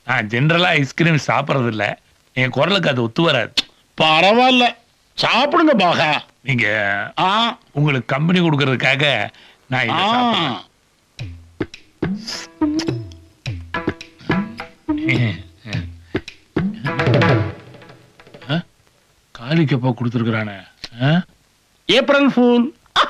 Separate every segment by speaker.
Speaker 1: நான் ஜென்ரலா ஐஸ்கிரீம் சாப்பிடறது இல்ல என் குரலுக்கு அது ஒத்து வராது
Speaker 2: பரவாயில்ல சாப்பிடுங்க பாகா
Speaker 1: நீங்க
Speaker 2: ஆ
Speaker 1: உங்களுக்கு கம்பெனி கொடுக்கறதுக்காக நான் இதை
Speaker 2: ஆ
Speaker 1: சாப்பிடுறேன். காலிக்கப்பா கொடுத்துருக்குறானே
Speaker 2: ஏப்ரல் ஃபூல்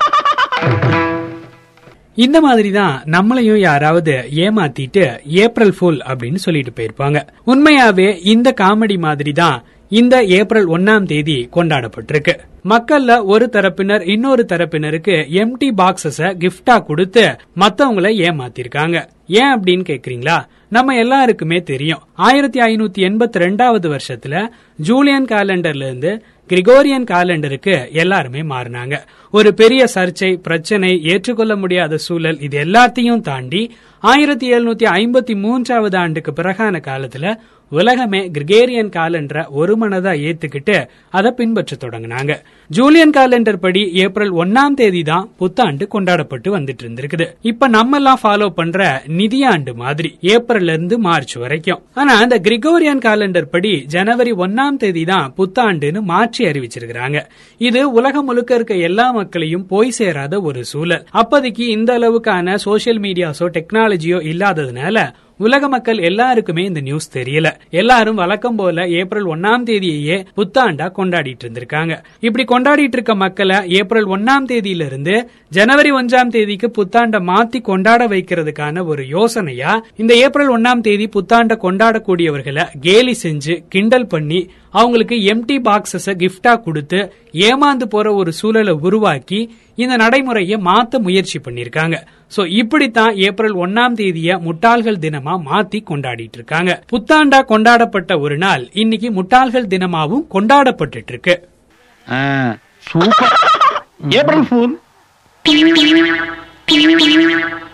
Speaker 3: இந்த மாதிரி தான் நம்மளையும் யாராவது ஏமாத்திட்டு ஏப்ரல் ஃபுல் அப்படின்னு சொல்லிட்டு போயிருப்பாங்க உண்மையாவே இந்த காமெடி மாதிரி தான் இந்த ஏப்ரல் ஒன்னாம் தேதி கொண்டாடப்பட்டிருக்கு மக்கள்ல ஒரு தரப்பினர் இன்னொரு தரப்பினருக்கு எம்டி பாக்ஸஸ கிஃப்டா கொடுத்து மத்தவங்கள ஏமாத்திருக்காங்க ஏன் அப்படின்னு கேக்குறீங்களா நம்ம எல்லாருக்குமே தெரியும் ஆயிரத்தி ஐநூத்தி எண்பத்தி ரெண்டாவது வருஷத்துல ஜூலியன் காலண்டர்ல இருந்து கிரிகோரியன் காலண்டருக்கு எல்லாருமே மாறினாங்க ஒரு பெரிய சர்ச்சை பிரச்சனை ஏற்றுக்கொள்ள முடியாத சூழல் இது எல்லாத்தையும் தாண்டி ஆயிரத்தி எழுநூத்தி ஐம்பத்தி மூன்றாவது ஆண்டுக்கு பிறகான காலத்துல உலகமே கிரிகேரியன் காலண்டரை ஒரு மனதா ஏத்துக்கிட்டு அதை பின்பற்ற தொடங்கினாங்க ஜூலியன் காலண்டர் படி ஏப்ரல் ஒன்னாம் தேதி தான் புத்தாண்டு கொண்டாடப்பட்டு வந்துட்டு இருந்திருக்குது இப்ப நம்ம எல்லாம் ஃபாலோ பண்ற நிதியாண்டு மாதிரி ஏப்ரல்ல இருந்து மார்ச் வரைக்கும் ஆனா அந்த கிரிகோரியன் காலண்டர் படி ஜனவரி ஒன்னாம் தேதி தான் புத்தாண்டுன்னு மாற்றி அறிவிச்சிருக்கிறாங்க இது உலகம் முழுக்க இருக்க எல்லா மக்களையும் போய் சேராத ஒரு சூழல் அப்போதைக்கு இந்த அளவுக்கான சோசியல் மீடியாஸோ டெக்னாலஜியோ இல்லாததுனால உலக மக்கள் எல்லாருக்குமே இந்த நியூஸ் தெரியல எல்லாரும் வழக்கம் போல ஏப்ரல் ஒன்னாம் தேதியையே புத்தாண்டா கொண்டாடிட்டு இருந்திருக்காங்க இப்படி கொண்டாடிட்டு இருக்க மக்களை ஏப்ரல் ஒன்னாம் தேதியில இருந்து ஜனவரி ஒன்றாம் தேதிக்கு புத்தாண்ட மாத்தி கொண்டாட வைக்கிறதுக்கான ஒரு யோசனையா இந்த ஏப்ரல் ஒன்னாம் தேதி புத்தாண்ட கொண்டாடக்கூடியவர்களை கேலி செஞ்சு கிண்டல் பண்ணி அவங்களுக்கு எம்டி பாக்ஸஸ கிஃப்டா கொடுத்து ஏமாந்து போற ஒரு சூழலை உருவாக்கி இந்த நடைமுறையை மாத்த முயற்சி பண்ணிருக்காங்க சோ இப்படித்தான் ஏப்ரல் ஒன்னாம் தேதிய முட்டாள்கள் தினமா மாத்தி கொண்டாடிட்டு இருக்காங்க புத்தாண்டா கொண்டாடப்பட்ட ஒரு நாள் இன்னைக்கு முட்டாள்கள் தினமாவும் கொண்டாடப்பட்டுட்டு இருக்கு
Speaker 2: சூப்பர் ஏப்ரல் ஃபூல்